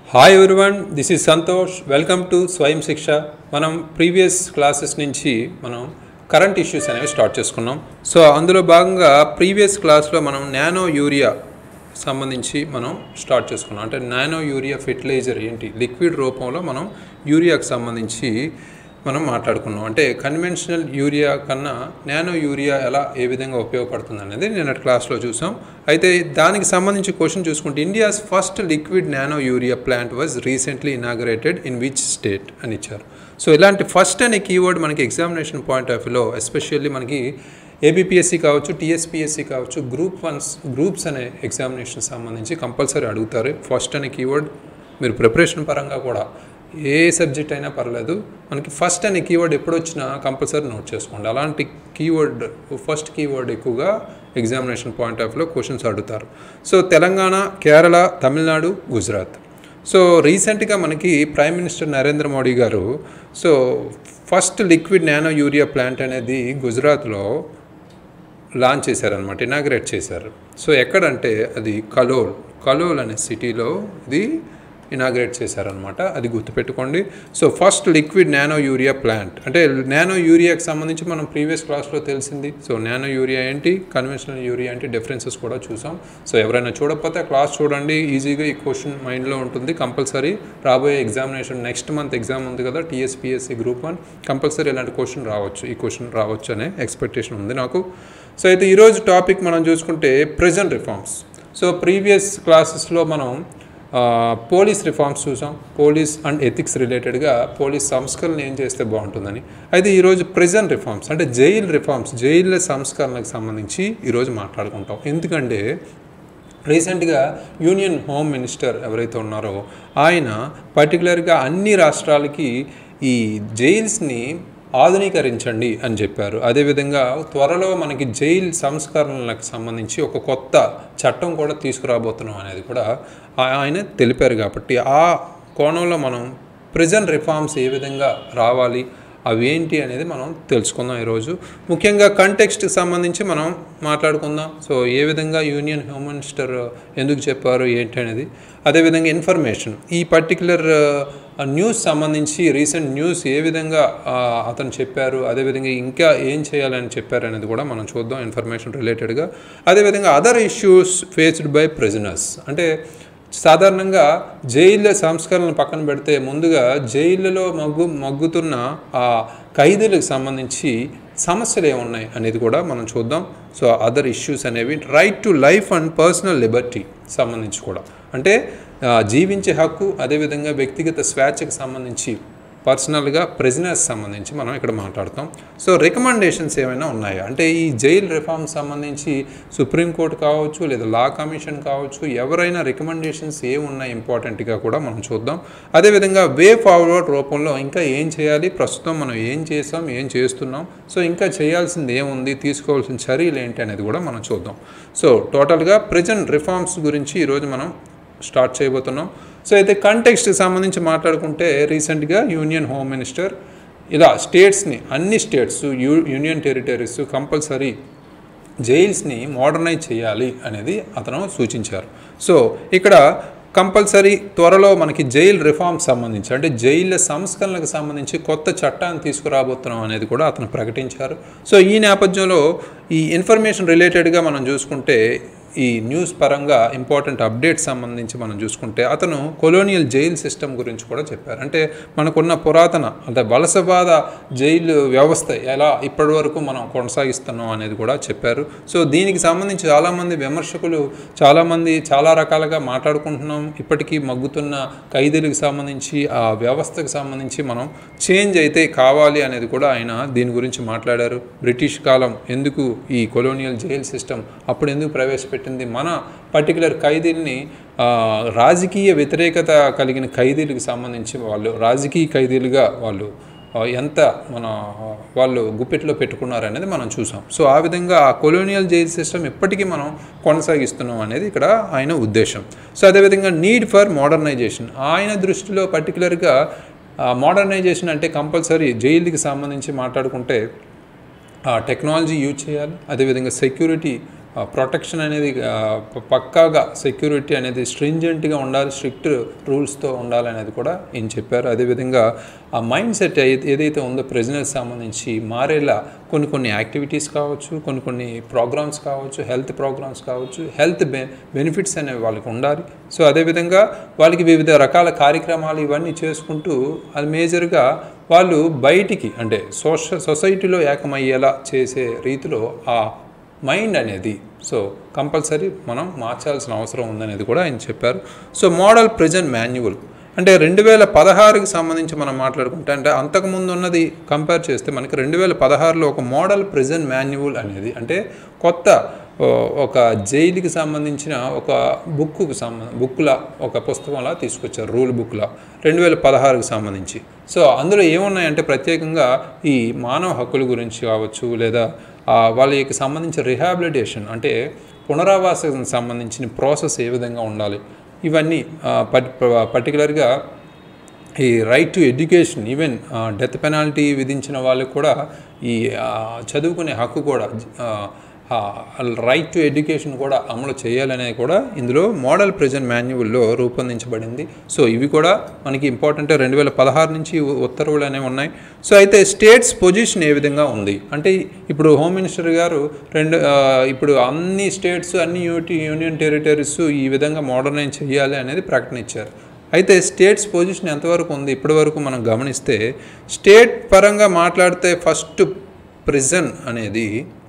hi everyone this is Santosh welcome to Swayam Shiksha మనం previous classes నుంచి మనం కరెంట్ ఇష్యూస్ అనేవి స్టార్ట్ చేసుకున్నాం సో అందులో భాగంగా ప్రీవియస్ క్లాస్లో మనం నానో యూరియా సంబంధించి మనం స్టార్ట్ చేసుకున్నాం అంటే నానో యూరియా ఫెర్టిలైజర్ ఏంటి లిక్విడ్ రూపంలో మనం యూరియాకి సంబంధించి మనం మాట్లాడుకున్నాం అంటే కన్వెన్షనల్ యూరియా కన్నా నానో యూరియా ఎలా ఏ విధంగా ఉపయోగపడుతుంది అనేది నిన్నటి క్లాస్లో చూసాం అయితే దానికి సంబంధించి క్వశ్చన్ చూసుకుంటే India's first liquid nano urea plant was recently inaugurated in which state అని ఇచ్చారు సో ఇలాంటి ఫస్ట్ అనే కీవర్డ్ మనకి ఎగ్జామినేషన్ పాయింట్ ఆఫ్ వ్యూలో ఎస్పెషల్లీ మనకి ఏబిపిఎస్సి కావచ్చు టీఎస్పిఎస్సి కావచ్చు గ్రూప్ వన్స్ గ్రూప్స్ అనే ఎగ్జామినేషన్ సంబంధించి కంపల్సరీ అడుగుతారు ఫస్ట్ అనే కీవర్డ్ మీరు ప్రిపరేషన్ పరంగా కూడా ఏ సబ్జెక్ట్ అయినా పర్లేదు మనకి ఫస్ట్ అనే కీవర్డ్ ఎప్పుడు వచ్చినా కంపల్సరీ నోట్ చేసుకోండి అలాంటి కీవర్డ్ ఫస్ట్ కీవర్డ్ ఎక్కువగా ఎగ్జామినేషన్ పాయింట్ ఆఫ్ వ్యూలో క్వశ్చన్స్ అడుగుతారు సో తెలంగాణ కేరళ తమిళనాడు గుజరాత్ సో రీసెంట్గా మనకి ప్రైమ్ మినిస్టర్ నరేంద్ర మోడీ గారు so first liquid nano urea plant అనేది గుజరాత్లో లాంచ్ చేశారనమాట ఇనాగ్రేట్ చేశారు సో ఎక్కడంటే అది కలోల్ కలోల్ అనే సిటీలో ఇది ఇనాగ్రేట్ చేశారనమాట అది గుర్తుపెట్టుకోండి so first liquid nano urea plant అంటే నానో యూరియాకి సంబంధించి మనం ప్రీవియస్ క్లాస్లో తెలిసింది సో నానో యూరియా ఏంటి కన్వెన్షనల్ యూరియా ఏంటి డిఫరెన్సెస్ కూడా చూసాం సో ఎవరైనా చూడకపోతే క్లాస్ చూడండి ఈజీగా ఈ క్వశ్చన్ మైండ్లో ఉంటుంది కంపల్సరీ రాబోయే ఎగ్జామినేషన్ నెక్స్ట్ మంత్ ఎగ్జామ్ ఉంది కదా టీఎస్పిఎస్సి గ్రూప్ వన్ కంపల్సరీ ఇలాంటి క్వశ్చన్ రావచ్చు ఈ క్వశ్చన్ రావచ్చు అనే ఎక్స్పెక్టేషన్ ఉంది నాకు సో అయితే ఈరోజు టాపిక్ మనం చూసుకుంటే ప్రజెంట్ రిఫార్మ్స్ సో ప్రీవియస్ క్లాసెస్లో మనం పోలీస్ రిఫార్మ్స్ చూసాం పోలీస్ అండ్ ఎథిక్స్ రిలేటెడ్గా పోలీస్ సంస్కరణలు ఏం చేస్తే బాగుంటుందని అయితే ఈరోజు ప్రెజెంట్ రిఫార్మ్స్ అంటే జైల్ రిఫార్మ్స్ జైళ్ళ సంస్కరణలకు సంబంధించి ఈరోజు మాట్లాడుకుంటాం ఎందుకంటే రీసెంట్గా యూనియన్ హోమ్ మినిస్టర్ ఎవరైతే ఉన్నారో ఆయన పర్టికులర్గా అన్ని రాష్ట్రాలకి ఈ జైల్స్ని ఆధునీకరించండి అని చెప్పారు అదేవిధంగా త్వరలో మనకి జైల్ సంస్కరణలకు సంబంధించి ఒక కొత్త చట్టం కూడా తీసుకురాబోతున్నాం అనేది కూడా ఆయన తెలిపారు కాబట్టి ఆ కోణంలో మనం ప్రజెంట్ రిఫార్మ్స్ ఏ విధంగా రావాలి అవి ఏంటి అనేది మనం తెలుసుకుందాం ఈరోజు ముఖ్యంగా కంటెక్స్ట్కి సంబంధించి మనం మాట్లాడుకుందాం సో ఏ విధంగా యూనియన్ హోమ్ మినిస్టర్ ఎందుకు చెప్పారు ఏంటి అనేది అదేవిధంగా ఇన్ఫర్మేషన్ ఈ పర్టికులర్ న్యూస్ సంబంధించి రీసెంట్ న్యూస్ ఏ విధంగా అతను చెప్పారు అదేవిధంగా ఇంకా ఏం చేయాలని చెప్పారు అనేది కూడా మనం చూద్దాం ఇన్ఫర్మేషన్ రిలేటెడ్గా అదేవిధంగా other issues faced by prisoners అంటే సాధారణంగా జైళ్ళ సంస్కరణలు పక్కన పెడితే ముందుగా జైళ్ళలో మగ్గు మగ్గుతున్న ఆ ఖైదీలకు సంబంధించి సమస్యలు ఏమున్నాయి అనేది కూడా మనం చూద్దాం సో అదర్ ఇష్యూస్ అనేవి right to life and personal liberty సంబంధించి కూడా అంటే జీవించే హక్కు అదేవిధంగా వ్యక్తిగత స్వేచ్ఛకు సంబంధించి పర్సనల్గా ప్రెజినర్స్ సంబంధించి మనం ఇక్కడ మాట్లాడతాం సో రికమెండేషన్స్ ఏమైనా ఉన్నాయా అంటే ఈ జైల్ రిఫార్మ్ సంబంధించి సుప్రీంకోర్టు కావచ్చు లేదా లా కమిషన్ కావచ్చు ఎవరైనా రికమెండేషన్స్ ఏమున్నాయి ఇంపార్టెంట్గా కూడా మనం చూద్దాం అదేవిధంగా వే ఫార్వర్డ్ రూపంలో ఇంకా ఏం చేయాలి ప్రస్తుతం మనం ఏం చేసాం ఏం చేస్తున్నాం సో ఇంకా చేయాల్సింది ఏముంది తీసుకోవాల్సిన చర్యలు ఏంటి అనేది కూడా మనం చూద్దాం సో టోటల్గా ప్రజెంట్ రిఫార్మ్స్ గురించి ఈరోజు మనం స్టార్ట్ చేయబోతున్నాం సో అయితే కంటెక్స్ట్కి సంబంధించి మాట్లాడుకుంటే రీసెంట్గా యూనియన్ హోమ్ మినిస్టర్ ఇలా స్టేట్స్ని అన్ని states U union territories compulsory జైల్స్ని మోడర్నైజ్ చేయాలి అనేది అతను సూచించారు సో ఇక్కడ కంపల్సరీ త్వరలో మనకి జైల్ రిఫార్మ్ సంబంధించి అంటే జైళ్ళ సంస్కరణలకు సంబంధించి కొత్త చట్టాన్ని తీసుకురాబోతున్నాం అనేది కూడా అతను ప్రకటించారు సో ఈ నేపథ్యంలో ఈ ఇన్ఫర్మేషన్ రిలేటెడ్గా మనం చూసుకుంటే ఈ న్యూస్ పరంగా ఇంపార్టెంట్ అప్డేట్స్ సంబంధించి మనం చూసుకుంటే అతను కొలోనియల్ జైల్ సిస్టమ్ గురించి కూడా చెప్పారు అంటే మనకున్న పురాతన అంటే వలసవాద జైలు వ్యవస్థ ఎలా ఇప్పటి వరకు మనం కొనసాగిస్తున్నాం అనేది కూడా చెప్పారు సో దీనికి సంబంధించి చాలామంది విమర్శకులు చాలామంది చాలా రకాలుగా మాట్లాడుకుంటున్నాం ఇప్పటికీ మగ్గుతున్న ఖైదీలకు సంబంధించి ఆ వ్యవస్థకు సంబంధించి మనం చేంజ్ అయితే కావాలి అనేది కూడా ఆయన దీని గురించి మాట్లాడారు బ్రిటిష్ కాలం ఎందుకు ఈ కొలోనియల్ జైల్ సిస్టమ్ అప్పుడు ఎందుకు ప్రవేశపెట్టి పెట్టింది మన పర్టికులర్ ఖైదీల్ని రాజకీయ వ్యతిరేకత కలిగిన ఖైదీలకు సంబంధించి వాళ్ళు రాజకీయ ఖైదీలుగా వాళ్ళు ఎంత మన వాళ్ళు గుప్పెట్లో పెట్టుకున్నారు అనేది మనం చూసాం సో ఆ విధంగా ఆ కొలోనియల్ జైల్ సిస్టమ్ ఇప్పటికీ మనం కొనసాగిస్తున్నాం అనేది ఇక్కడ ఆయన ఉద్దేశం సో అదేవిధంగా నీడ్ ఫర్ మోడర్నైజేషన్ ఆయన దృష్టిలో పర్టికులర్గా మోడర్నైజేషన్ అంటే కంపల్సరీ జైలుకి సంబంధించి మాట్లాడుకుంటే టెక్నాలజీ యూజ్ చేయాలి అదేవిధంగా సెక్యూరిటీ ప్రొటెక్షన్ అనేది ఆ, ప- పక్కాగా సెక్యూరిటీ అనేది స్ట్రింజెంట్గా ఉండాలి స్ట్రిక్ట్ రూల్స్తో ఉండాలనేది కూడా ఈయన చెప్పారు అదేవిధంగా ఆ మైండ్ సెట్ ఏదైతే ఉందో ప్రెసిడెన్స్ సంబంధించి మారేలా కొన్ని కొన్ని యాక్టివిటీస్ కావచ్చు కొన్ని కొన్ని ప్రోగ్రామ్స్ కావచ్చు హెల్త్ ప్రోగ్రామ్స్ కావచ్చు హెల్త్ బె బెనిఫిట్స్ అనేవి వాళ్ళకి ఉండాలి సో అదేవిధంగా వాళ్ళకి వివిధ రకాల కార్యక్రమాలు ఇవన్నీ చేసుకుంటూ అది మేజర్గా వాళ్ళు బయటికి అంటే సోష సొసైటీలో ఏకమయ్యేలా చేసే రీతిలో ఆ మైండ్ అనేది సో కంపల్సరీ మనం మార్చాల్సిన అవసరం ఉందనేది కూడా ఆయన చెప్పారు సో మోడల్ ప్రజెంట్ మాన్యువల్ అంటే రెండు వేల పదహారుకి సంబంధించి మనం మాట్లాడుకుంటే అంటే అంతకుముందు ఉన్నది కంపేర్ చేస్తే మనకి రెండు వేల పదహారులో ఒక మోడల్ ప్రజెంట్ మాన్యువల్ అనేది అంటే కొత్త ఓ, ఒక జైలుకి సంబంధించిన ఒక బుక్కు సంబంధ బుక్లా ఒక పుస్తకంలా తీసుకొచ్చారు రూల్ బుక్లా రెండు వేల పదహారుకి సంబంధించి సో అందులో ఏమున్నాయంటే ప్రత్యేకంగా ఈ మానవ హక్కుల గురించి కావచ్చు లేదా ఆ, వాళ్ళకి సంబంధించిన రిహాబిలిటేషన్ అంటే పునరావాసం సంబంధించిన ప్రాసెస్ ఏ విధంగా ఉండాలి ఇవన్నీ ఆ, పర్టి పర్టికులర్గా ఈ right to education even death penalty విధించిన వాళ్ళకు కూడా ఈ ఆ, చదువుకునే హక్కు కూడా రైట్ టు ఎడ్యుకేషన్ కూడా అమలు చేయాలనేది కూడా ఇందులో మోడల్ ప్రజెంట్ మాన్యువల్లో రూపొందించబడింది సో ఇవి కూడా మనకి ఇంపార్టెంట్ రెండు వేల పదహారు నుంచి ఉ- ఉత్తర్వులు అనేవి ఉన్నాయి సో అయితే స్టేట్స్ పొజిషన్ ఏ విధంగా ఉంది అంటే ఇప్పుడు హోమ్ మినిస్టర్ గారు రెండు ఆ, ఇప్పుడు అన్ని స్టేట్స్ అన్ని యూటి యూనియన్ టెరిటరీస్ ఈ విధంగా మోడర్నైజ్ చేయాలి అనేది ప్రకటన ఇచ్చారు అయితే స్టేట్స్ పొజిషన్ ఎంతవరకు ఉంది ఇప్పటివరకు మనం గమనిస్తే స్టేట్ పరంగా మాట్లాడితే ఫస్ట్ ప్రిజన్ అనేది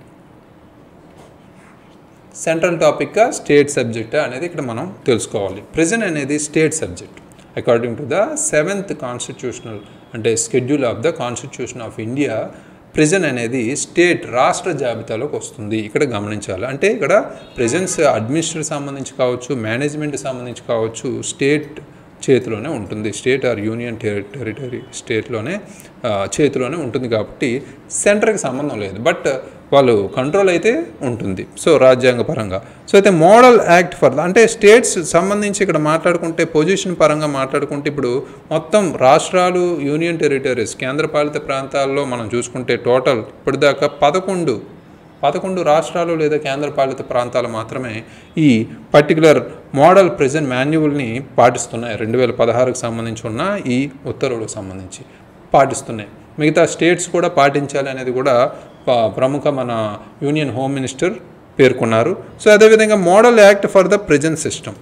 సెంట్రల్ టాపిక్గా స్టేట్ సబ్జెక్ట్ అనేది ఇక్కడ మనం తెలుసుకోవాలి ప్రెజెంట్ అనేది state subject according to the seventh constitutional అంటే schedule of the constitution of India prison అనేది స్టేట్ రాష్ట్ర జాబితాలోకి వస్తుంది ఇక్కడ గమనించాలి అంటే ఇక్కడ ప్రెజెన్స్ అడ్మినిస్ట్రేషన్ సంబంధించి కావచ్చు మేనేజ్మెంట్ సంబంధించి కావచ్చు స్టేట్ చేతిలోనే ఉంటుంది state or union terri territory స్టేట్లోనే ఆ, చేతిలోనే ఉంటుంది కాబట్టి సెంటర్కి సంబంధం లేదు బట్ వాళ్ళు కంట్రోల్ అయితే ఉంటుంది సో రాజ్యాంగ పరంగా సో అయితే మోడల్ యాక్ట్ ఫర్ అంటే స్టేట్స్ సంబంధించి ఇక్కడ మాట్లాడుకుంటే పొజిషన్ పరంగా మాట్లాడుకుంటే ఇప్పుడు మొత్తం రాష్ట్రాలు యూనియన్ టెరిటరీస్ కేంద్రపాలిత ప్రాంతాల్లో మనం చూసుకుంటే టోటల్ ఇప్పటిదాకా పదకొండు పదకొండు రాష్ట్రాలు లేదా కేంద్రపాలిత ప్రాంతాలు మాత్రమే ఈ పర్టికులర్ మోడల్ ప్రెజెంట్ మాన్యువల్ని పాటిస్తున్నాయి రెండు వేల పదహారుకు సంబంధించి ఉన్న ఈ ఉత్తర్వులకు సంబంధించి పాటిస్తున్నాయి మిగతా స్టేట్స్ కూడా పాటించాలి అనేది కూడా ప- ప్రముఖ మన యూనియన్ హోమ్ మినిస్టర్ పేర్కొన్నారు సో అదేవిధంగా model act for the prison system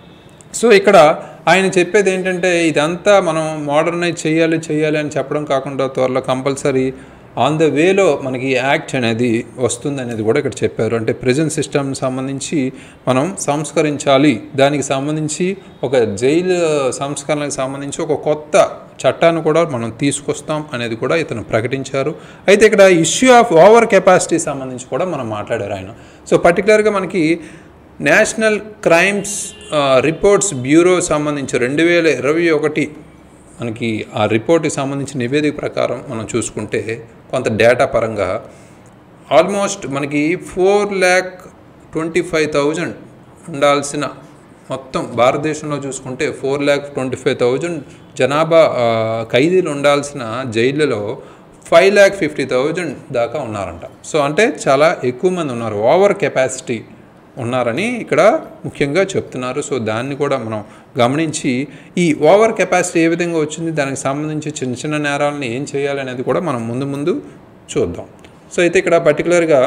so ఇక్కడ ఆయన చెప్పేది ఏంటంటే ఇదంతా మనం మోడర్నైజ్ చేయాలి చేయాలి అని చెప్పడం కాకుండా త్వరలో కంపల్సరీ ఆన్ ద వేలో మనకి యాక్ట్ అనేది వస్తుంది అనేది కూడా ఇక్కడ చెప్పారు అంటే ప్రెజెంట్ సిస్టమ్ సంబంధించి మనం సంస్కరించాలి దానికి సంబంధించి ఒక జైలు సంస్కరణకు సంబంధించి ఒక కొత్త చట్టాన్ని కూడా మనం తీసుకొస్తాం అనేది కూడా ఇతను ప్రకటించారు అయితే ఇక్కడ ఇష్యూ ఆఫ్ ఓవర్ కెపాసిటీ సంబంధించి కూడా మనం మాట్లాడారు ఆయన సో పర్టికులర్గా మనకి national crimes ah, reports bureau సంబంధించి రెండు వేల ఇరవై ఒకటి మనకి ఆ రిపోర్ట్కి సంబంధించిన నివేదిక ప్రకారం మనం చూసుకుంటే కొంత డేటా పరంగా ఆల్మోస్ట్ మనకి four lakh twenty five thousand ఉండాల్సిన మొత్తం భారతదేశంలో చూసుకుంటే four lakh twenty five thousand జనాభా ఆ, ఖైదీలు ఉండాల్సిన జైళ్ళలో ఫైవ్ ల్యాక్ ఫిఫ్టీ థౌజండ్ దాకా ఉన్నారంట సో అంటే చాలా ఎక్కువ మంది ఉన్నారు ఓవర్ కెపాసిటీ ఉన్నారని ఇక్కడ ముఖ్యంగా చెప్తున్నారు సో దాన్ని కూడా మనం గమనించి ఈ ఓవర్ కెపాసిటీ ఏ విధంగా వచ్చింది దానికి సంబంధించి చిన్న చిన్న నేరాలను ఏం చేయాలనేది కూడా మనం ముందు ముందు చూద్దాం సో అయితే ఇక్కడ పర్టికులర్గా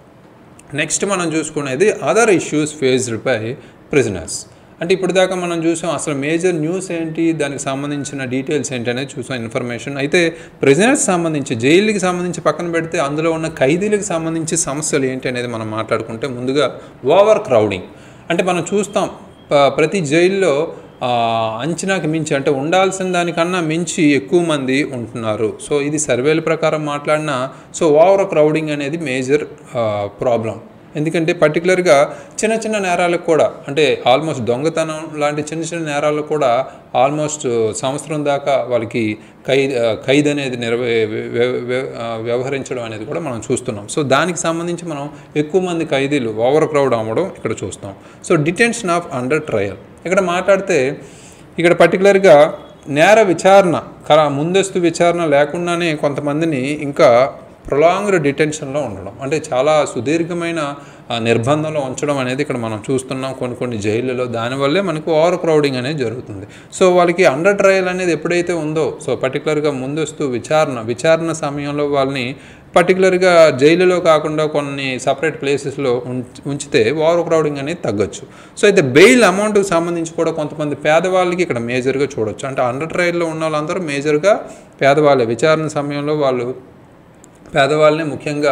నెక్స్ట్ మనం చూసుకునేది other issues faced by prisoners అంటే ఇప్పుడు దాకా మనం చూసాం అసలు మేజర్ న్యూస్ ఏంటి దానికి సంబంధించిన డీటెయిల్స్ ఏంటి అనేది చూసాం ఇన్ఫర్మేషన్ అయితే ప్రిజనర్స్ సంబంధించి జైలుకి సంబంధించి పక్కన పెడితే అందులో ఉన్న ఖైదీలకు సంబంధించి సమస్యలు ఏంటి అనేది మనం మాట్లాడుకుంటే ముందుగా ఓవర్ క్రౌడింగ్ అంటే మనం చూస్తాం ప- ప్రతి జైల్లో ఆ, అంచనాకి మించి అంటే ఉండాల్సిన దానికన్నా మించి ఎక్కువ మంది ఉంటున్నారు సో ఇది సర్వేల ప్రకారం మాట్లాడినా సో ఓవర్ క్రౌడింగ్ అనేది మేజర్ ప్రాబ్లం ఎందుకంటే పర్టికులర్గా చిన్న చిన్న నేరాలకు కూడా అంటే ఆల్మోస్ట్ దొంగతనం లాంటి చిన్న చిన్న నేరాలకు కూడా ఆల్మోస్ట్ సంవత్సరం దాకా వాళ్ళకి ఖైద్ ఖైద్ అనేది నిర్వ వ్య- వ్య- ఆ, వ్యవహరించడం అనేది కూడా మనం చూస్తున్నాం సో దానికి సంబంధించి మనం ఎక్కువ మంది ఖైదీలు ఓవర్ క్రౌడ్ అవ్వడం ఇక్కడ చూస్తాం so detention of under trial ఇక్కడ మాట్లాడితే ఇక్కడ పర్టికులర్గా నేర విచారణ కర ముందస్తు విచారణ లేకుండానే కొంతమందిని ఇంకా ప్రొలాంగ్డ్ డిటెన్షన్లో ఉండడం అంటే చాలా సుదీర్ఘమైన ఆ, నిర్బంధంలో ఉంచడం అనేది ఇక్కడ మనం చూస్తున్నాం కొన్ని కొన్ని జైళ్ళలో దానివల్లే మనకు ఓవర్ క్రౌడింగ్ అనేది జరుగుతుంది సో వాళ్ళకి అండర్ ట్రయల్ అనేది ఎప్పుడైతే ఉందో సో పర్టికులర్గా ముందస్తు విచారణ విచారణ సమయంలో వాళ్ళని పర్టికులర్గా జైలులో కాకుండా కొన్ని సపరేట్ ప్లేసెస్లో ఉంచితే ఓవర్ క్రౌడింగ్ అనేది తగ్గొచ్చు సో అయితే బెయిల్ అమౌంట్కి సంబంధించి కూడా కొంతమంది పేదవాళ్ళకి ఇక్కడ మేజర్గా చూడొచ్చు అంటే అండర్ ట్రయల్లో ఉన్న వాళ్ళందరూ మేజర్గా పేదవాళ్ళే విచారణ సమయంలో వాళ్ళు పేదవాళ్ళని ముఖ్యంగా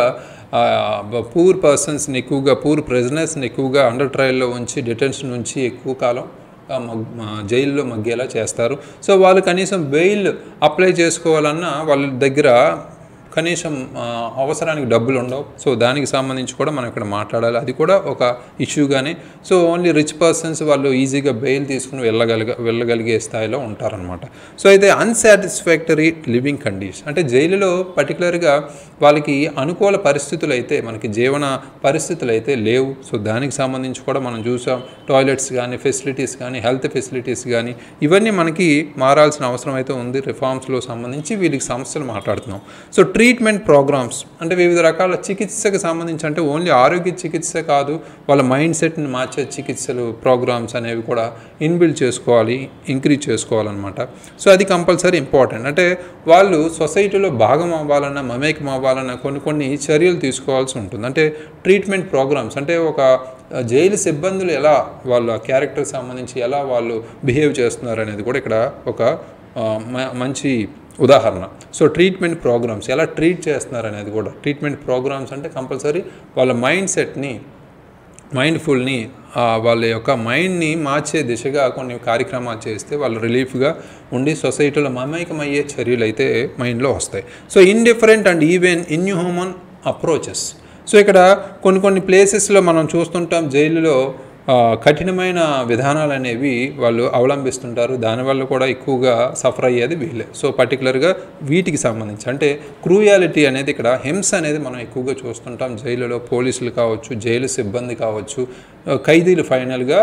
పూర్ పర్సన్స్ని ఎక్కువగా పూర్ ప్రిజనర్స్ని ఎక్కువగా అండర్ ట్రయల్లో ఉంచి డిటెన్షన్ ఉంచి ఎక్కువ కాలం ఆ, మగ్- ఆ, జైల్లో మగ్గేలా చేస్తారు సో వాళ్ళు కనీసం బెయిల్ అప్లై చేసుకోవాలన్నా వాళ్ళ దగ్గర కనీసం ఆ, అవసరానికి డబ్బులు ఉండవు సో దానికి సంబంధించి కూడా మనం ఇక్కడ మాట్లాడాలి అది కూడా ఒక ఇష్యూగానే సో ఓన్లీ రిచ్ పర్సన్స్ వాళ్ళు ఈజీగా బెయిల్ తీసుకుని వెళ్ళగలిగ వెళ్ళగలిగే స్థాయిలో ఉంటారనమాట సో అయితే అన్సాటిస్ఫాక్టరీ లివింగ్ కండిషన్ అంటే జైలులో పర్టికులర్గా వాళ్ళకి అనుకూల పరిస్థితులు అయితే మనకి జీవన పరిస్థితులు అయితే లేవు సో దానికి సంబంధించి కూడా మనం చూసాం టాయిలెట్స్ కానీ ఫెసిలిటీస్ కానీ హెల్త్ ఫెసిలిటీస్ కానీ ఇవన్నీ మనకి మారాల్సిన అవసరం అయితే ఉంది రిఫార్మ్స్లో సంబంధించి వీళ్ళకి సమస్యలు మాట్లాడుతున్నాం సో ట్రీట్మెంట్ ప్రోగ్రామ్స్ అంటే వివిధ రకాల చికిత్సకు సంబంధించి అంటే ఓన్లీ ఆరోగ్య చికిత్స కాదు వాళ్ళ మైండ్ సెట్ని మార్చే చికిత్సలు ప్రోగ్రామ్స్ అనేవి కూడా ఇన్బిల్డ్ చేసుకోవాలి ఇంక్రీజ్ చేసుకోవాలన్నమాట సో అది కంపల్సరీ ఇంపార్టెంట్ అంటే వాళ్ళు సొసైటీలో భాగం అవ్వాలన్నా మమేకం అవ్వాలన్నా కొన్ని కొన్ని చర్యలు తీసుకోవాల్సి ఉంటుంది అంటే ట్రీట్మెంట్ ప్రోగ్రామ్స్ అంటే ఒక ఆ, జైలు సిబ్బందులు ఎలా వాళ్ళ క్యారెక్టర్కి సంబంధించి ఎలా వాళ్ళు బిహేవ్ చేస్తున్నారు అనేది కూడా ఇక్కడ ఒక ఆ, మ- మంచి ఉదాహరణ సో ట్రీట్మెంట్ ప్రోగ్రామ్స్ ఎలా ట్రీట్ చేస్తున్నారు అనేది కూడా ట్రీట్మెంట్ ప్రోగ్రామ్స్ అంటే కంపల్సరీ వాళ్ళ మైండ్ సెట్ని మైండ్ఫుల్ని వాళ్ళ యొక్క మైండ్ని మార్చే దిశగా కొన్ని కార్యక్రమాలు చేస్తే వాళ్ళు రిలీఫ్గా ఉండి సొసైటీలో మమేకమయ్యే చర్యలు అయితే మైండ్లో వస్తాయి so indifferent and even inhuman approaches so ఇక్కడ కొన్ని కొన్ని ప్లేసెస్లో మనం చూస్తుంటాం జైలులో ఆ, కఠినమైన విధానాలు అనేవి వాళ్ళు అవలంబిస్తుంటారు దానివల్ల కూడా ఎక్కువగా సఫర్ అయ్యేది వీళ్ళే సో పర్టికులర్గా వీటికి సంబంధించి అంటే క్రూయాలిటీ అనేది ఇక్కడ హింస అనేది మనం ఎక్కువగా చూస్తుంటాం జైలులో పోలీసులు కావచ్చు జైలు సిబ్బంది కావచ్చు ఆ, ఖైదీలు ఫైనల్గా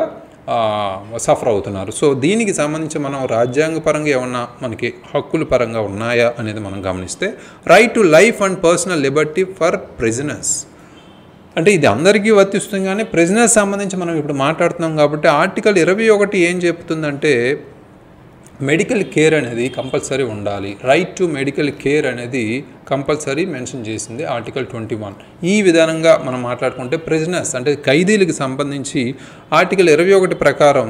సఫర్ అవుతున్నారు సో దీనికి సంబంధించి మనం రాజ్యాంగపరంగా ఏమన్నా మనకి హక్కుల పరంగా ఉన్నాయా అనేది మనం గమనిస్తే right to life and personal liberty for prisoners అంటే ఇది అందరికీ వర్తిస్తుంది కానీ ప్రెజనర్స్ సంబంధించి మనం ఇప్పుడు మాట్లాడుతున్నాం కాబట్టి ఆర్టికల్ ఇరవై ఒకటి ఏం చెప్తుందంటే మెడికల్ కేర్ అనేది కంపల్సరీ ఉండాలి రైట్ టు మెడికల్ కేర్ అనేది కంపల్సరీ మెన్షన్ చేసింది ఆర్టికల్ ట్వంటీ వన్ ఈ విధానంగా మనం మాట్లాడుకుంటే ప్రెజనర్స్ అంటే ఖైదీలకు సంబంధించి ఆర్టికల్ ఇరవై ఒకటి ప్రకారం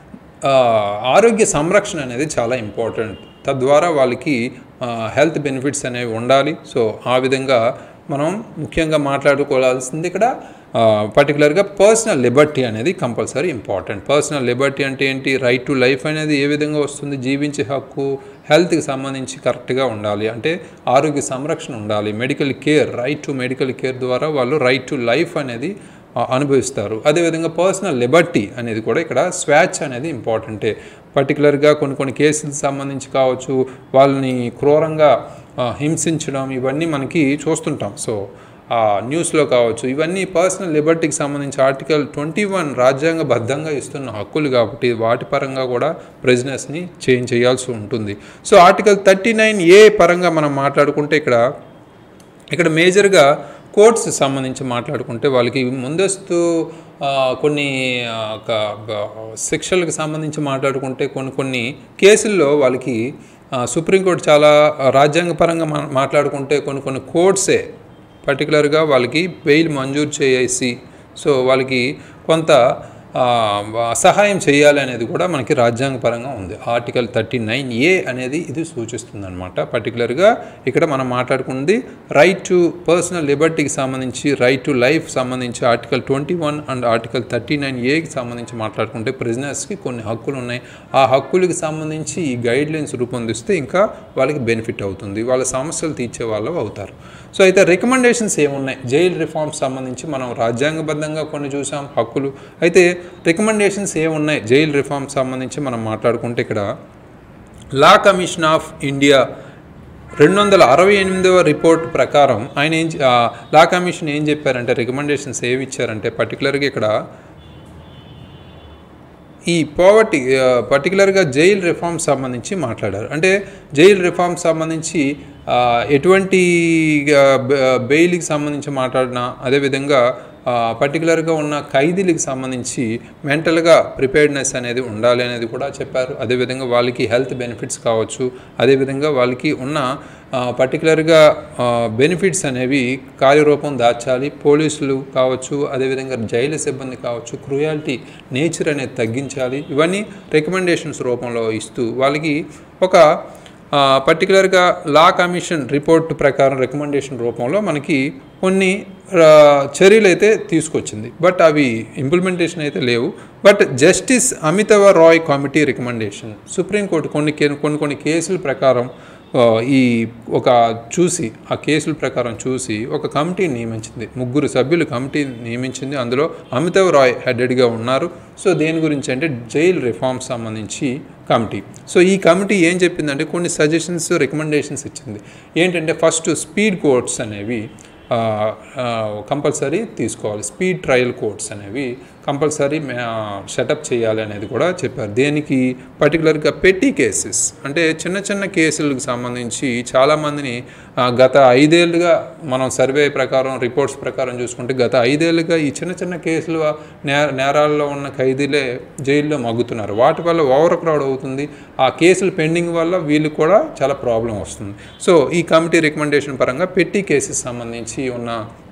ఆ, ఆరోగ్య సంరక్షణ అనేది చాలా ఇంపార్టెంట్ తద్వారా వాళ్ళకి హెల్త్ బెనిఫిట్స్ అనేవి ఉండాలి సో ఆ విధంగా మనం ముఖ్యంగా మాట్లాడుకోవాల్సింది ఇక్కడ పర్టికులర్గా పర్సనల్ లిబర్టీ అనేది కంపల్సరీ ఇంపార్టెంట్ పర్సనల్ లిబర్టీ అంటే ఏంటి రైట్ టు లైఫ్ అనేది ఏ విధంగా వస్తుంది జీవించే హక్కు హెల్త్కి సంబంధించి కరెక్ట్గా ఉండాలి అంటే ఆరోగ్య సంరక్షణ ఉండాలి medical care right to medical care ద్వారా వాళ్ళు రైట్ టు లైఫ్ అనేది ఆ, అనుభవిస్తారు అదేవిధంగా పర్సనల్ లిబర్టీ అనేది కూడా ఇక్కడ స్వేచ్ఛ అనేది ఇంపార్టెంటే పర్టికులర్గా కొన్ని కొన్ని కేసులకు సంబంధించి కావచ్చు వాళ్ళని క్రూరంగా ఆ, హింసించడం ఇవన్నీ మనకి చూస్తుంటాం సో ఆ న్యూస్లో కావచ్చు ఇవన్నీ పర్సనల్ లిబర్టీకి సంబంధించి ఆర్టికల్ ట్వంటీ వన్ రాజ్యాంగబద్ధంగా ఇస్తున్న హక్కులు కాబట్టి వాటి పరంగా కూడా ప్రెజినెస్ని చేంజ్ చేయాల్సి ఉంటుంది so article thirty nine A పరంగా మనం మాట్లాడుకుంటే ఇక్కడ ఇక్కడ మేజర్గా కోర్ట్స్ సంబంధించి మాట్లాడుకుంటే వాళ్ళకి ముందస్తు ఆ, కొన్ని ఆ, ఒక బ- శిక్షలకు సంబంధించి మాట్లాడుకుంటే కొన్ని కొన్ని కేసుల్లో వాళ్ళకి ఆ, సుప్రీంకోర్టు చాలా రాజ్యాంగపరంగా మా మాట్లాడుకుంటే కొన్ని కొన్ని కోర్ట్సే పర్టికులర్గా వాళ్ళకి బెయిల్ మంజూరు చేసి సో వాళ్ళకి కొంత ఆ, సహాయం చేయాలి అనేది కూడా మనకి రాజ్యాంగపరంగా ఉంది ఆర్టికల్ థర్టీ నైన్ ఏ అనేది ఇది సూచిస్తుంది అనమాట పర్టికులర్గా ఇక్కడ మనం మాట్లాడుకుంది రైట్ టు పర్సనల్ లిబర్టీకి సంబంధించి రైట్ టు లైఫ్ సంబంధించి article twenty one and article thirty nine ఏకి సంబంధించి మాట్లాడుకుంటే ప్రిజనర్స్కి కొన్ని హక్కులు ఉన్నాయి ఆ హక్కులకి సంబంధించి ఈ గైడ్ లైన్స్ రూపొందిస్తే ఇంకా వాళ్ళకి బెనిఫిట్ అవుతుంది వాళ్ళ సమస్యలు తీర్చే వాళ్ళు అవుతారు సో అయితే రికమెండేషన్స్ ఏమున్నాయి జైల్ రిఫార్మ్స్ సంబంధించి మనం రాజ్యాంగబద్ధంగా కొన్ని చూసాం హక్కులు అయితే రికమెండేషన్స్ ఏమున్నాయి జైల్ రిఫార్మ్స్ సంబంధించి మనం మాట్లాడుకుంటే ఇక్కడ లా కమిషన్ ఆఫ్ ఇండియా రెండు వందల అరవై ఎనిమిదవ రిపోర్ట్ ప్రకారం ఆయన ఏం చె- ఆ, లా కమిషన్ ఏం చెప్పారంటే రికమెండేషన్స్ ఏవి ఇచ్చారంటే పర్టికులర్గా ఇక్కడ ఈ పోవర్టీ పర్టికులర్గా జైల్ రిఫార్మ్స్ సంబంధించి మాట్లాడారు అంటే జైల్ రిఫార్మ్స్ సంబంధించి ఆ, ఎటువంటి ఆ, బె- బెయిల్కి సంబంధించి మాట్లాడినా అదేవిధంగా పర్టికులర్గా ఉన్న ఖైదీలకు సంబంధించి మెంటల్గా ప్రిపేర్డ్నెస్ అనేది ఉండాలి అనేది కూడా చెప్పారు అదేవిధంగా వాళ్ళకి హెల్త్ బెనిఫిట్స్ కావచ్చు అదేవిధంగా వాళ్ళకి ఉన్న పర్టికులర్గా బెనిఫిట్స్ అనేవి కార్యరూపం దాచాలి పోలీసులు కావచ్చు అదేవిధంగా జైలు సిబ్బంది కావచ్చు క్రూయాలిటీ నేచర్ అనేది తగ్గించాలి ఇవన్నీ రికమెండేషన్స్ రూపంలో ఇస్తూ వాళ్ళకి ఒక పర్టికులర్గా లా కమిషన్ రిపోర్ట్ ప్రకారం రికమెండేషన్ రూపంలో మనకి కొన్ని ఆ, చర్యలు అయితే తీసుకొచ్చింది బట్ అవి ఇంప్లిమెంటేషన్ అయితే లేవు but justice Amitava Roy committee recommendation supreme court కొన్ని కే- కొన్ని కొన్ని కేసుల ప్రకారం ఆ, ఈ ఒక చూసి ఆ కేసుల ప్రకారం చూసి ఒక కమిటీని నియమించింది ముగ్గురు సభ్యులు కమిటీని నియమించింది అందులో అమితవ్ రాయ్ హెడెడ్గా ఉన్నారు సో దేని గురించి అంటే జైల్ రిఫార్మ్స్ సంబంధించి కమిటీ సో ఈ కమిటీ ఏం చెప్పిందంటే కొన్ని సజెషన్స్ రికమెండేషన్స్ ఇచ్చింది ఏంటంటే ఫస్ట్ స్పీడ్ కోర్ట్స్ అనేవి కంపల్సరీ తీసుకోవాలి స్పీడ్ ట్రయల్ కోర్ట్స్ అనేవి కంపల్సరీ సెటప్ చేయాలి అనేది కూడా చెప్పారు దేనికి పర్టికులర్గా పెట్టి కేసెస్ అంటే చిన్న చిన్న కేసులకు సంబంధించి చాలామందిని ఆ, గత ఐదేళ్లుగా మనం సర్వే ప్రకారం రిపోర్ట్స్ ప్రకారం చూసుకుంటే గత ఐదేళ్లుగా ఈ చిన్న చిన్న కేసులు నే నేరాల్లో ఉన్న ఖైదీలే జైల్లో మగ్గుతున్నారు వాటి వల్ల ఓవర్ క్రౌడ్ అవుతుంది ఆ కేసులు పెండింగ్ వల్ల వీళ్ళు కూడా చాలా ప్రాబ్లం వస్తుంది సో ఈ కమిటీ రికమెండేషన్ పరంగా పెట్టి కేసెస్ సంబంధించి ఉన్న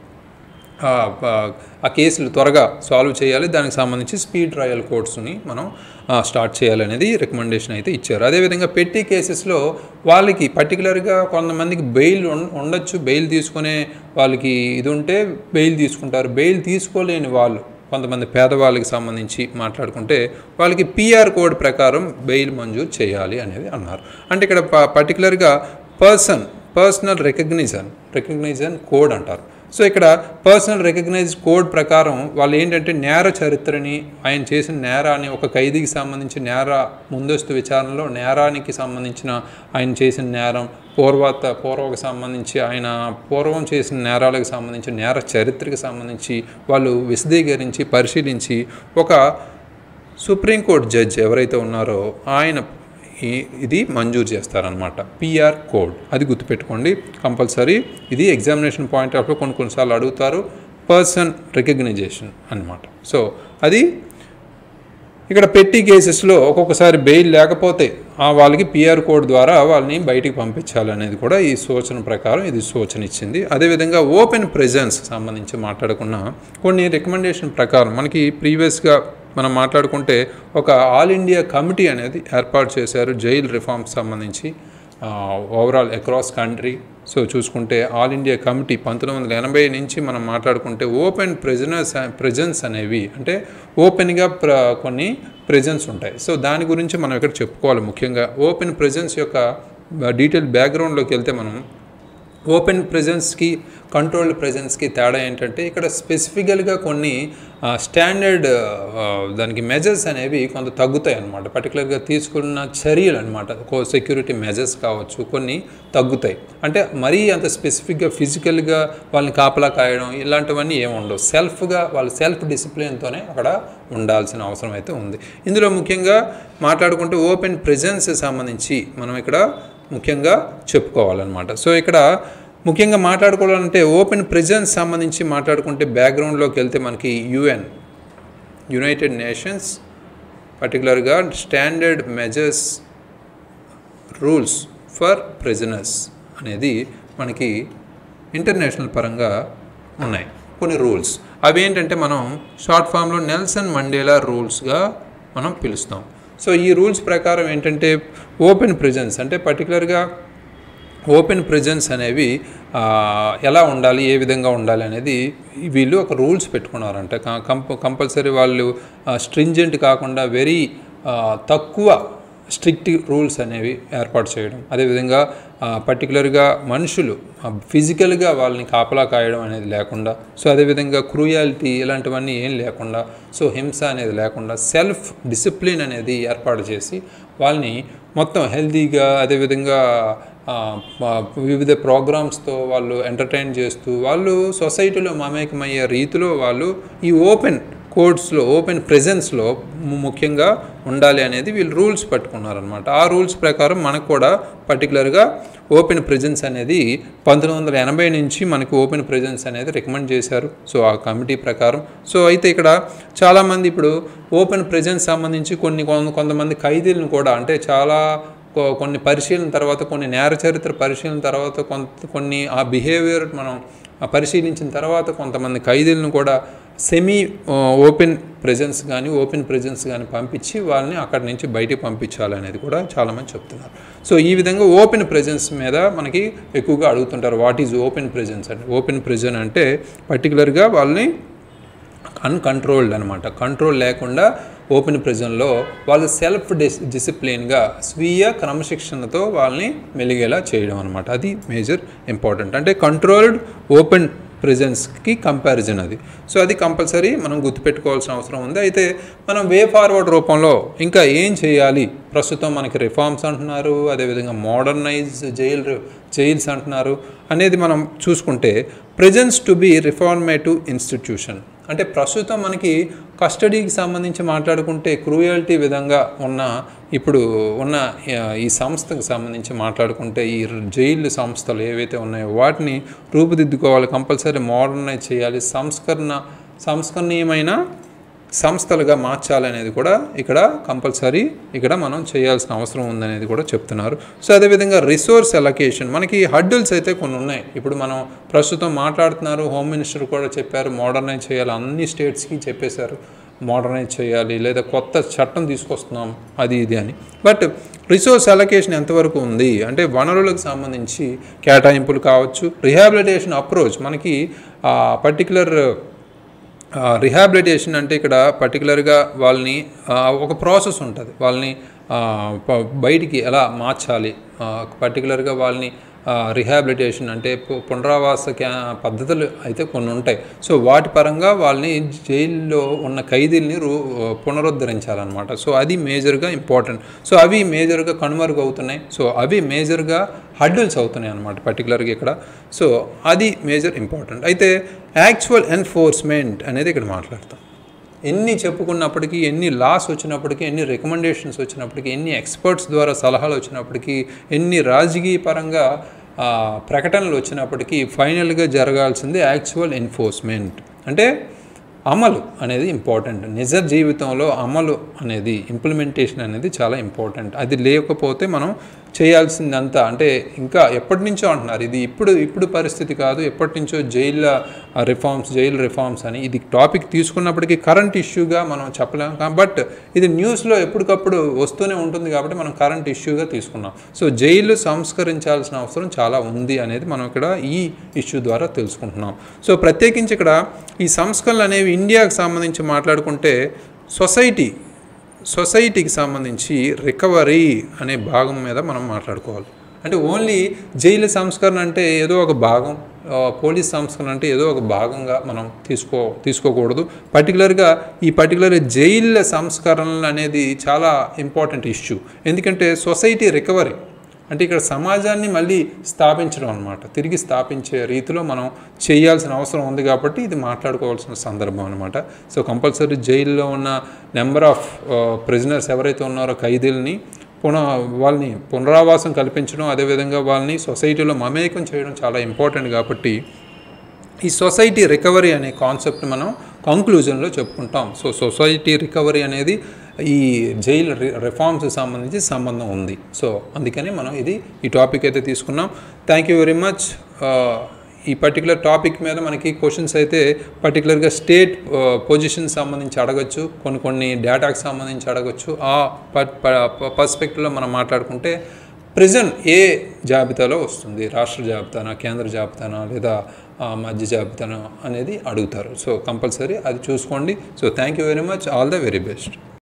ఆ, ఆ, ఆ కేసులు త్వరగా సాల్వ్ చేయాలి దానికి సంబంధించి స్పీడ్ ట్రయల్ కోర్ట్స్ని మనం ఆ, స్టార్ట్ చేయాలనేది రికమెండేషన్ అయితే ఇచ్చారు అదేవిధంగా పెట్టి కేసెస్లో వాళ్ళకి పర్టికులర్గా కొంతమందికి బెయిల్ ఉం- ఉండొచ్చు బెయిల్ తీసుకునే వాళ్ళకి ఇది ఉంటే బెయిల్ తీసుకుంటారు బెయిల్ తీసుకోలేని వాళ్ళు కొంతమంది పేదవాళ్ళకి సంబంధించి మాట్లాడుకుంటే వాళ్ళకి పిఆర్ కోడ్ ప్రకారం బెయిల్ మంజూరు చేయాలి అనేది అన్నారు అంటే ఇక్కడ ప- పర్టికులర్గా person personal recognition recognition code అంటారు సో ఇక్కడ పర్సనల్ రికగ్నైజ్ కోడ్ ప్రకారం వాళ్ళు ఏంటంటే నేర చరిత్రని ఆయన చేసిన నేరాన్ని ఒక ఖైదీకి సంబంధించి నేర ముందస్తు విచారణలో నేరానికి సంబంధించిన ఆయన చేసిన నేరం పూర్వత పూర్వకు సంబంధించి ఆయన పూర్వం చేసిన నేరాలకు సంబంధించి నేర చరిత్రకి సంబంధించి వాళ్ళు విశదీకరించి పరిశీలించి ఒక సుప్రీంకోర్టు జడ్జ్ ఎవరైతే ఉన్నారో ఆయన ఈ- ఇది మంజూరు చేస్తారనమాట పిఆర్ కోడ్ అది గుర్తుపెట్టుకోండి కంపల్సరీ ఇది ఎగ్జామినేషన్ పాయింట్ ఆఫ్ కొన్ని కొన్నిసార్లు అడుగుతారు పర్సన్ రికగ్నైజేషన్ అన్నమాట సో అది ఇక్కడ పెట్టి కేసెస్లో ఒక్కొక్కసారి బెయిల్ లేకపోతే ఆ వాళ్ళకి పిఆర్ కోడ్ ద్వారా వాళ్ళని బయటికి పంపించాలనేది కూడా ఈ సూచన ప్రకారం ఇది సూచన ఇచ్చింది అదేవిధంగా ఓపెన్ ప్రెజెన్స్ సంబంధించి మాట్లాడుకున్న కొన్ని రికమెండేషన్ ప్రకారం మనకి ప్రీవియస్గా మనం మాట్లాడుకుంటే ఒక ఆల్ ఇండియా కమిటీ అనేది ఏర్పాటు చేశారు జైల్ రిఫార్మ్స్ సంబంధించి ఓవరాల్ అక్రాస్ కంట్రీ సో చూసుకుంటే ఆల్ ఇండియా కమిటీ పంతొమ్మిది వందల ఎనభై నుంచి మనం మాట్లాడుకుంటే ఓపెన్ ప్రెజనర్స్ ప్రెజెన్స్ అనేవి అంటే ఓపెన్గా ప్ర కొన్ని ప్రెజెన్స్ ఉంటాయి సో దాని గురించి మనం ఇక్కడ చెప్పుకోవాలి ముఖ్యంగా ఓపెన్ ప్రెజెన్స్ యొక్క డీటెయిల్ బ్యాక్గ్రౌండ్లోకి వెళ్తే మనం ఓపెన్ ప్రెజెన్స్కి కంట్రోల్డ్ ప్రెజెన్స్కి తేడా ఏంటంటే ఇక్కడ స్పెసిఫికల్గా కొన్ని స్టాండర్డ్ దానికి మెజర్స్ అనేవి కొంత తగ్గుతాయి అన్నమాట పర్టికులర్గా తీసుకున్న చర్యలు అనమాట సెక్యూరిటీ మెజర్స్ కావచ్చు కొన్ని తగ్గుతాయి అంటే మరీ అంత స్పెసిఫిక్గా ఫిజికల్గా వాళ్ళని కాపలా కాయడం ఇలాంటివన్నీ ఏమి ఉండవు సెల్ఫ్గా వాళ్ళ సెల్ఫ్ డిసిప్లిన్తోనే అక్కడ ఉండాల్సిన అవసరం అయితే ఉంది ఇందులో ముఖ్యంగా మాట్లాడుకుంటే ఓపెన్ ప్రెజెన్స్ సంబంధించి మనం ఇక్కడ ముఖ్యంగా చెప్పుకోవాలన్నమాట సో ఇక్కడ ముఖ్యంగా మాట్లాడుకోవాలంటే ఓపెన్ ప్రెజెన్స్ సంబంధించి మాట్లాడుకుంటే బ్యాక్గ్రౌండ్లోకి వెళ్తే మనకి యుఎన్ యునైటెడ్ నేషన్స్ పర్టికులర్గా standard measures rules for prisoners అనేది మనకి ఇంటర్నేషనల్ పరంగా ఉన్నాయి కొన్ని రూల్స్ అవి ఏంటంటే మనం షార్ట్ ఫామ్లో నెల్సన్ మండేలా రూల్స్గా మనం పిలుస్తాం సో ఈ రూల్స్ ప్రకారం ఏంటంటే ఓపెన్ ప్రిజెన్స్ అంటే పర్టికులర్గా ఓపెన్ ప్రెజెన్స్ అనేవి ఆ, ఎలా ఉండాలి ఏ విధంగా ఉండాలి అనేది వీళ్ళు ఒక రూల్స్ పెట్టుకున్నారంట క- కంప కంపల్సరీ వాళ్ళు స్ట్రింజెంట్ కాకుండా వెరీ తక్కువ స్ట్రిక్ట్ రూల్స్ అనేవి ఏర్పాటు చేయడం అదేవిధంగా పర్టికులర్గా మనుషులు ఫిజికల్గా వాళ్ళని కాపలా కాయడం అనేది లేకుండా సో అదేవిధంగా క్రూయాలిటీ ఇలాంటివన్నీ ఏం లేకుండా సో హింస అనేది లేకుండా సెల్ఫ్ డిసిప్లిన్ అనేది ఏర్పాటు చేసి వాళ్ళని మొత్తం హెల్తీగా అదేవిధంగా ఆ, ఆ, వివిధ ప్రోగ్రామ్స్తో వాళ్ళు ఎంటర్టైన్ చేస్తూ వాళ్ళు సొసైటీలో మమేకమయ్యే రీతిలో వాళ్ళు ఈ ఓపెన్ కోర్ట్స్లో ఓపెన్ ప్రెజెన్స్లో ముఖ్యంగా ఉండాలి అనేది వీళ్ళు రూల్స్ పట్టుకున్నారనమాట ఆ రూల్స్ ప్రకారం మనకు కూడా పర్టికులర్గా ఓపెన్ ప్రెజెన్స్ అనేది పంతొమ్మిది వందల ఎనభై నుంచి మనకి ఓపెన్ ప్రెజెన్స్ అనేది రికమెండ్ చేశారు సో ఆ కమిటీ ప్రకారం సో అయితే ఇక్కడ చాలామంది ఇప్పుడు ఓపెన్ ప్రెజెన్స్ సంబంధించి కొన్ని కొంత- కొంతమంది ఖైదీలను కూడా అంటే చాలా కొ- కొన్ని పరిశీలన తర్వాత కొన్ని నేర చరిత్ర పరిశీలన తర్వాత కొంత కొన్ని ఆ బిహేవియర్ మనం ఆ పరిశీలించిన తర్వాత కొంతమంది ఖైదీలను కూడా సెమీ ఓపెన్ ప్రెజెన్స్ కానీ ఓపెన్ ప్రెజెన్స్ కానీ పంపించి వాళ్ళని అక్కడి నుంచి బయటికి పంపించాలనేది కూడా చాలామంది చెప్తున్నారు సో ఈ విధంగా ఓపెన్ ప్రెజెన్స్ మీద మనకి ఎక్కువగా అడుగుతుంటారు వాట్ ఈజ్ ఓపెన్ ప్రెజెన్స్ అంటే ఓపెన్ ప్రెజెన్ అంటే పర్టికులర్గా వాళ్ళని అన్కంట్రోల్డ్ అనమాట కంట్రోల్ లేకుండా ఓపెన్ ప్రిజన్లో వాళ్ళు సెల్ఫ్ డిస్ డిసిప్లిన్గా స్వీయ క్రమశిక్షణతో వాళ్ళని మెలిగేలా చేయడం అనమాట అది మేజర్ ఇంపార్టెంట్ అంటే కంట్రోల్డ్ ఓపెన్ ప్రెజెన్స్కి కంపారిజన్ అది సో అది కంపల్సరీ మనం గుర్తుపెట్టుకోవాల్సిన అవసరం ఉంది అయితే మనం వే ఫార్వర్డ్ రూపంలో ఇంకా ఏం చేయాలి ప్రస్తుతం మనకి రిఫార్మ్స్ అంటున్నారు అదేవిధంగా మోడర్నైజ్ జైల్ జైల్స్ అంటున్నారు అనేది మనం చూసుకుంటే prisons to be reformative institution అంటే ప్రస్తుతం మనకి కస్టడీకి సంబంధించి మాట్లాడుకుంటే క్రూయల్టీ విధంగా ఉన్న ఇప్పుడు ఉన్న ఆ, ఈ సంస్థకు సంబంధించి మాట్లాడుకుంటే ఈ జైలు సంస్థలు ఏవైతే ఉన్నాయో వాటిని రూపుదిద్దుకోవాలి కంపల్సరీ మోడర్నైజ్ చేయాలి సంస్కరణ సంస్కరణీయమైన సంస్థలుగా మార్చాలనేది కూడా ఇక్కడ కంపల్సరీ ఇక్కడ మనం చేయాల్సిన అవసరం ఉందనేది కూడా చెప్తున్నారు సో అదేవిధంగా రిసోర్స్ అలొకేషన్ మనకి హడ్డుల్స్ అయితే కొన్ని ఉన్నాయి ఇప్పుడు మనం ప్రస్తుతం మాట్లాడుతున్నారు హోమ్ మినిస్టర్ కూడా చెప్పారు మోడర్నైజ్ చేయాలి అన్ని స్టేట్స్కి చెప్పేశారు మోడర్నైజ్ చేయాలి లేదా కొత్త చట్టం తీసుకొస్తున్నాం అది ఇది అని బట్ రిసోర్స్ అలొకేషన్ ఎంతవరకు ఉంది అంటే వనరులకు సంబంధించి కేటాయింపులు కావచ్చు రిహాబిలిటేషన్ అప్రోచ్ మనకి పర్టికులర్ రిహాబిలిటేషన్ అంటే ఇక్కడ పర్టికులర్గా వాళ్ళని ఆ, ఒక ప్రాసెస్ ఉంటుంది వాళ్ళని ఆ, ప- బయటికి ఎలా మార్చాలి పర్టికులర్గా వాళ్ళని రిహాబిలిటేషన్ అంటే పు- పునరావాస క్యా పద్ధతులు అయితే కొన్ని ఉంటాయి సో వాటి పరంగా వాళ్ళని జైల్లో ఉన్న ఖైదీల్ని రూ పునరుద్ధరించాలన్నమాట సో అది మేజర్గా ఇంపార్టెంట్ సో అవి మేజర్గా కనుమరుగు అవుతున్నాయి సో అవి మేజర్గా హడ్డుల్స్ అవుతున్నాయి అనమాట పర్టికులర్గా ఇక్కడ సో అది మేజర్ ఇంపార్టెంట్ అయితే యాక్చువల్ ఎన్ఫోర్స్మెంట్ అనేది ఇక్కడ మాట్లాడతాం ఎన్ని చెప్పుకున్నప్పటికీ ఎన్ని లాస్ వచ్చినప్పటికీ ఎన్ని రికమెండేషన్స్ వచ్చినప్పటికీ ఎన్ని ఎక్స్పర్ట్స్ ద్వారా సలహాలు వచ్చినప్పటికీ ఎన్ని రాజకీయ పరంగా ఆ, ప్రకటనలు వచ్చినప్పటికీ ఫైనల్గా జరగాల్సింది యాక్చువల్ ఎన్ఫోర్స్మెంట్ అంటే అమలు అనేది ఇంపార్టెంట్ నిజ జీవితంలో అమలు అనేది ఇంప్లిమెంటేషన్ అనేది చాలా ఇంపార్టెంట్ అది లేకపోతే మనం చేయాల్సిందంతా అంటే ఇంకా ఎప్పటి నుంచో అంటున్నారు ఇది ఇప్పుడు ఇప్పుడు పరిస్థితి కాదు ఎప్పటి నుంచో జైళ్ళ రిఫార్మ్స్ జైల్ రిఫార్మ్స్ అని ఇది టాపిక్ తీసుకున్నప్పటికీ కరెంట్ ఇష్యూగా మనం చెప్పలేం కా- బట్ ఇది న్యూస్లో ఎప్పటికప్పుడు వస్తూనే ఉంటుంది కాబట్టి మనం కరెంట్ ఇష్యూగా తీసుకున్నాం సో జైలు సంస్కరించాల్సిన అవసరం చాలా ఉంది అనేది మనం ఇక్కడ ఈ ఇష్యూ ద్వారా తెలుసుకుంటున్నాం సో ప్రత్యేకించి ఇక్కడ ఈ సంస్కరణలు అనేవి ఇండియాకి సంబంధించి మాట్లాడుకుంటే సొసైటీ సొసైటీకి సంబంధించి రికవరీ అనే భాగం మీద మనం మాట్లాడుకోవాలి అంటే ఓన్లీ జైలు సంస్కరణ అంటే ఏదో ఒక భాగం ఆ, పోలీస్ సంస్కరణ అంటే ఏదో ఒక భాగంగా మనం తీసుకో తీసుకోకూడదు పర్టికులర్గా ఈ పర్టికులర్ జైళ్ళ సంస్కరణలు అనేది చాలా ఇంపార్టెంట్ ఇష్యూ ఎందుకంటే సొసైటీ రికవరీ అంటే ఇక్కడ సమాజాన్ని మళ్ళీ స్థాపించడం అనమాట తిరిగి స్థాపించే రీతిలో మనం చేయాల్సిన అవసరం ఉంది కాబట్టి ఇది మాట్లాడుకోవాల్సిన సందర్భం అనమాట సో కంపల్సరీ జైల్లో ఉన్న నెంబర్ ఆఫ్ ప్రిజనర్స్ ఎవరైతే ఉన్నారో ఖైదీలని పునః వాళ్ళని పునరావాసం కల్పించడం అదేవిధంగా వాళ్ళని సొసైటీలో మమేకం చేయడం చాలా ఇంపార్టెంట్ కాబట్టి ఈ సొసైటీ రికవరీ అనే కాన్సెప్ట్ మనం కంక్లూజన్లో చెప్పుకుంటాం సో సొసైటీ రికవరీ అనేది ఈ జైల్ రిఫార్మ్స్ సంబంధించి సంబంధం ఉంది సో అందుకని మనం ఇది ఈ టాపిక్ అయితే తీసుకున్నాం థ్యాంక్ యూ వెరీ మచ్ ఈ పర్టికులర్ టాపిక్ మీద మనకి క్వశ్చన్స్ అయితే పర్టికులర్గా స్టేట్ పొజిషన్ సంబంధించి అడగచ్చు కొన్ని కొన్ని డేటాకి సంబంధించి అడగచ్చు ఆ పర్స్పెక్టివ్లో మనం మాట్లాడుకుంటే ప్రిజన్ ఏ జాబితాలో వస్తుంది రాష్ట్ర జాబితానా కేంద్ర జాబితానా లేదా ఆ, మధ్య జాబితానా అనేది అడుగుతారు సో కంపల్సరీ అది చూసుకోండి so thank you very much all the very best